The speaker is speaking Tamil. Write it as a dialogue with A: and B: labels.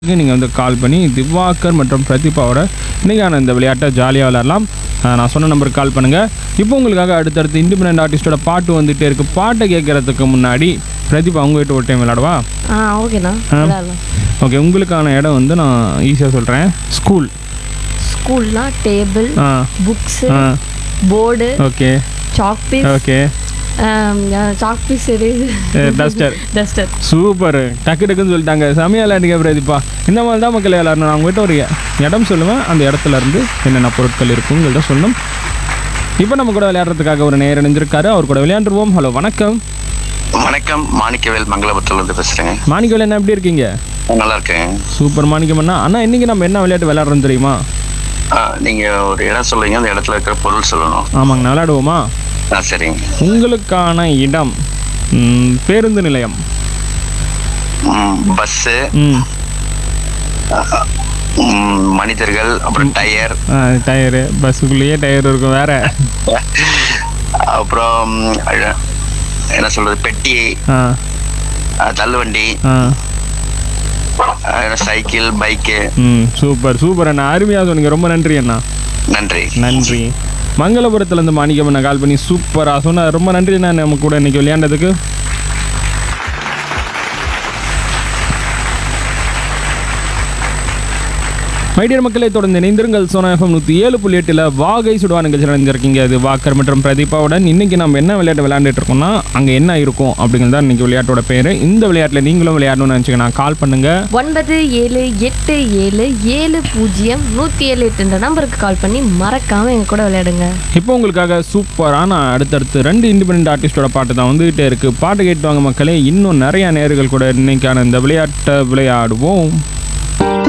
A: நீங்கள் வந்து கால் பண்ணி திவாகர் மற்றும் பிரதீபாவோட இன்றைக்கான இந்த விளையாட்டை ஜாலியாக விளையாடலாம் ஆஹ் நான் சொன்ன நம்பருக்கு கால் பண்ணுங்கள் இப்போ உங்களுக்காக அடுத்தடுத்து இண்டிபெண்ட் ஆர்டிஸ்டோட பாட்டு வந்துகிட்டே இருக்குது பாட்டை கேட்குறதுக்கு முன்னாடி பிரதீபா உங்ககிட்ட ஒரு டைம் விளையாடவா
B: ஆ ஓகேண்ணா விளையாடலாம்
A: ஓகே உங்களுக்கான இடம் வந்து நான் ஈஸியாக சொல்கிறேன் ஸ்கூல்
B: ஸ்கூல்னா டேபிள்
A: ஆ
B: புக்ஸு
A: ஆ
B: board
A: okay
B: chalk piece
A: okay
B: chalk piece இது
A: டஸ்டர்
B: டஸ்டர்
A: சூப்பர் டக்கு டக்குன்னு சொல்லிட்டாங்க செமையா விளையாடுங்க பிரதீபா இந்த மாதிரி தான் மக்கள் விளையாடணும் நான் உங்ககிட்ட ஒரு இடம் சொல்லுவேன் அந்த இடத்துல இருந்து என்னென்ன பொருட்கள் இருக்குங்கிறத சொல்லணும் இப்போ நம்ம கூட விளையாடுறதுக்காக ஒரு நேரம் இணைஞ்சிருக்காரு அவர் கூட விளையாண்டுருவோம் ஹலோ வணக்கம்
C: வணக்கம் மாணிக்கவேல் மங்களபுரத்துல இருந்து பேசுறேங்க
A: மாணிக்கவேல் என்ன எப்படி இருக்கீங்க
C: நல்லா இருக்கேன்
A: சூப்பர் மாணிக்கம் அண்ணா அண்ணா இன்னைக்கு நம்ம என்ன விளையாட்டு விளையாடுறோம் தெரியுமா
C: ஆ, நீங்க ஒரு இடம் சொல்லுங்க அந்த இடத்துல இருக்கிற பொருள் சொல்லணும்
A: ஆமாங்க விளையாடுவோமா
C: ஆ சரிங்க
A: உங்களுக்கான இடம் ம், பேருந்து நிலையம்
C: ம், பஸ்ஸு
A: ம்
C: ம், மனிதர்கள் அப்புறம் டயர்
A: டயரு பஸ்ஸுக்குள்ளேயே டயர் இருக்கும் வேற
C: அப்புறம் அழ- என்ன சொல்றது பெட்டி
A: ஆ
C: ஆ, தள்ளுவண்டி
A: ஆ
C: ஆ, சைக்கிள் பைக்கு
A: ம் சூப்பர் சூப்பர் அண்ணா அருமையாக சொன்னீங்க ரொம்ப நன்றி அண்ணா
C: நன்றி
A: நன்றி மங்களபுரத்துலேருந்து மாணிக்கம் அண்ணா கால் பண்ணி சூப்பராக சொன்ன ரொம்ப நன்றி அண்ணா நம்ம கூட இன்னைக்கு விளையாண்டதுக்கு மைடியர் மக்களை தொடர்ந்து இணைந்திருங்கள் சோனா எஃப்எம் நூற்றி ஏழு புள்ளி எட்டில் வாகை சுடுவா நிகழ்ச்சி நடந்திருக்கீங்க அது வாக்கர் மற்றும் பிரதீபாவுடன் இன்னைக்கு நம்ம என்ன விளையாட்டு விளையாண்டுட்டு இருக்கோம்னா அங்கே என்ன இருக்கும் அப்படிங்கிறது தான் இன்னைக்கு விளையாட்டோட பேர் இந்த விளையாட்டில் நீங்களும் விளையாடணும்னு நினச்சிங்கன்னா கால் பண்ணுங்க
B: ஒன்பது ஏழு எட்டு ஏழு ஏழு பூஜ்ஜியம் நூற்றி ஏழு எட்டுன்ற நம்பருக்கு கால் பண்ணி மறக்காமல் எங்கள் கூட விளையாடுங்க
A: இப்போ உங்களுக்காக சூப்பரான அடுத்தடுத்து ரெண்டு இண்டிபெண்ட் ஆர்டிஸ்டோட பாட்டு தான் வந்துகிட்டே இருக்கு பாட்டு கேட்டு வாங்க மக்களே இன்னும் நிறைய நேர்கள் கூட இன்னைக்கான இந்த விளையாட்டை விளையாடுவோம்